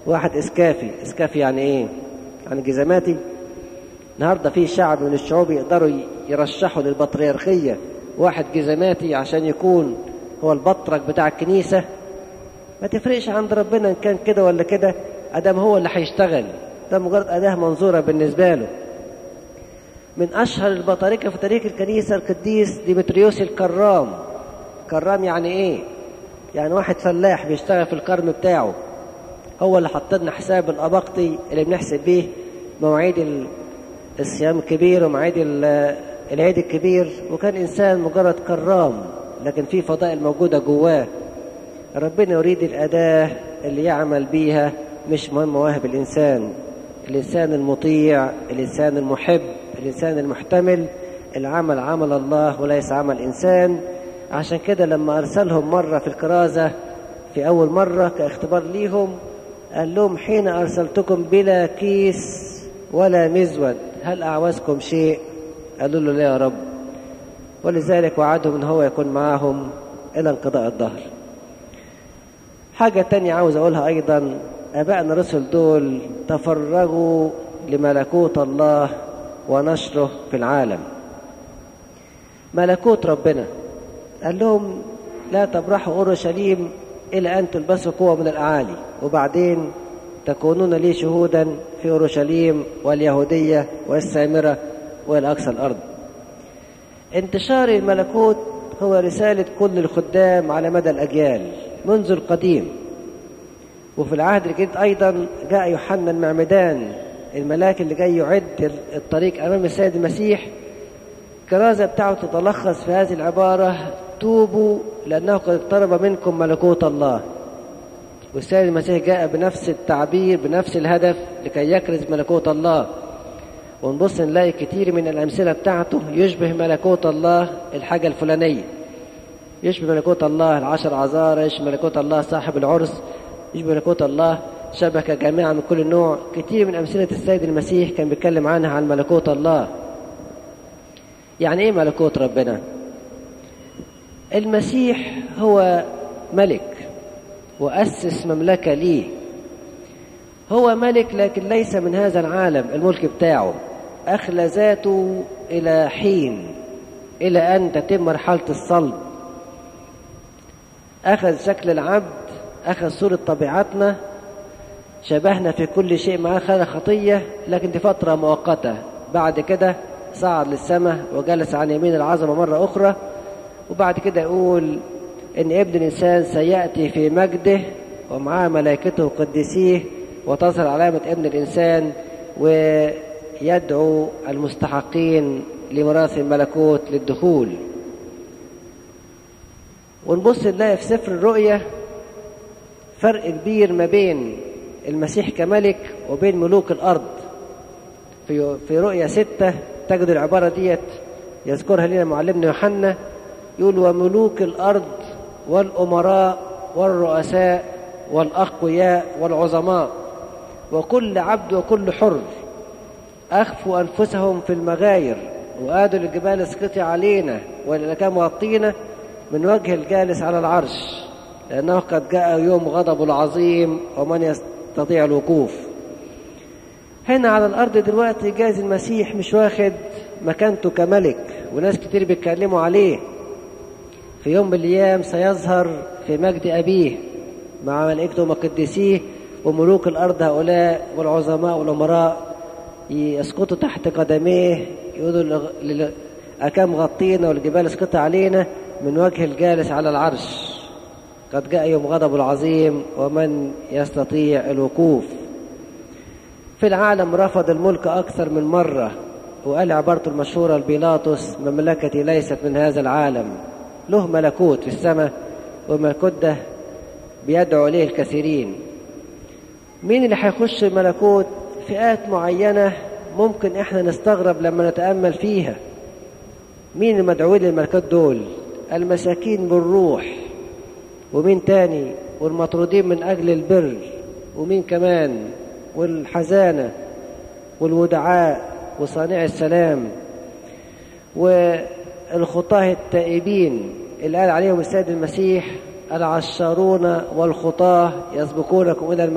واحد اسكافي اسكافي يعني ايه يعني جزماتي النهارده في شعب من الشعوب يقدروا يرشحوا للبطريركيه واحد جزماتي عشان يكون هو البطرك بتاع الكنيسه ما تفرقش عند ربنا ان كان كده ولا كده ادام هو اللي هيشتغل ده مجرد اداه منظوره بالنسبه له من اشهر البطاركه في تاريخ الكنيسه القديس ديمتريوس الكرام كرام يعني ايه يعني واحد فلاح بيشتغل في الكرم بتاعه هو اللي حط لنا حساب الابقطي اللي بنحسب بيه مواعيد الصيام الكبير ومواعيد العيد الكبير وكان انسان مجرد كرام لكن في فضائل موجوده جواه ربنا يريد الاداه اللي يعمل بيها مش مهم مواهب الانسان الانسان المطيع الانسان المحب الانسان المحتمل العمل عمل الله وليس عمل انسان عشان كده لما ارسلهم مره في الكرازه في اول مره كاختبار ليهم قال لهم حين ارسلتكم بلا كيس ولا مزود هل اعوزكم شيء قالوا له لا يا رب ولذلك وعدهم ان هو يكون معهم الى انقضاء الظهر حاجة تانية عاوز أقولها أيضا أبائنا الرسل دول تفرغوا لملكوت الله ونشره في العالم ملكوت ربنا قال لهم لا تبرحوا أورشليم إلى أن تلبسوا قوة من الأعالي وبعدين تكونون لي شهودا في أورشليم واليهودية والسامرة وإلى أقصى الأرض انتشار الملكوت هو رسالة كل الخدام على مدى الأجيال منذ القديم وفي العهد الجديد أيضا جاء يوحنا المعمدان الملاك اللي جاي يعد الطريق أمام السيد المسيح الكرازة بتاعته تتلخص في هذه العبارة توبوا لأنه قد اقترب منكم ملكوت الله والسيد المسيح جاء بنفس التعبير بنفس الهدف لكي يكرز ملكوت الله ونبص نلاقي كتير من الأمثلة بتاعته يشبه ملكوت الله الحاجة الفلانية يشبه ملكوت الله العشر عذارى يشبه ملكوت الله صاحب العرس يشبه ملكوت الله شبكة جامعة من كل نوع كتير من أمثلة السيد المسيح كان بيتكلم عنها عن ملكوت الله يعني إيه ملكوت ربنا المسيح هو ملك وأسس مملكة ليه هو ملك لكن ليس من هذا العالم الملك بتاعه أخلى ذاته إلى حين إلى أن تتم مرحلة الصلب أخذ شكل العبد أخذ صورة طبيعتنا شبهنا في كل شيء معاه خلق خطية لكن دي فترة مؤقتة بعد كده صعد للسماء وجلس عن يمين العظمة مرة أخرى وبعد كده يقول إن ابن الإنسان سيأتي في مجده ومعاه ملائكته قديسيه وتظهر علامة ابن الإنسان ويدعو المستحقين لميراث الملكوت للدخول ونبص نلاقي في سفر الرؤيا فرق كبير ما بين المسيح كملك وبين ملوك الأرض في في رؤيا ستة تجد العبارة ديت يذكرها لنا معلمنا يوحنا يقول وملوك الأرض والأمراء والرؤساء والأقوياء والعظماء وكل عبد وكل حر أخفوا أنفسهم في المغاير وآدوا الجبال اسقطي علينا والأكام وغطينا من وجه الجالس على العرش لأنه قد جاء يوم غضب العظيم ومن يستطيع الوقوف هنا على الأرض دلوقتي جاز المسيح مش واخد مكانته كملك وناس كتير بيتكلموا عليه في يوم من الأيام سيظهر في مجد أبيه مع ملائكته ومقدسيه وملوك الأرض هؤلاء والعظماء والأمراء يسقطوا تحت قدميه يقولوا أكام غطينا والجبال اسقط علينا من وجه الجالس على العرش قد جاء يوم غضب العظيم ومن يستطيع الوقوف في العالم رفض الملك أكثر من مرة وقال عبارته المشهورة لبيلاطس مملكتي ليست من هذا العالم له ملكوت في السماء والملكوت ده بيدعو إليه الكثيرين مين اللي هيخش الملكوت فئات معينة ممكن احنا نستغرب لما نتأمل فيها مين المدعوين للملكات دول المساكين بالروح ومين تاني والمطرودين من أجل البر ومين كمان والحزانة والودعاء وصانع السلام والخطاه التائبين اللي قال عليهم السيد المسيح العشارون والخطاه يسبقونكم إلى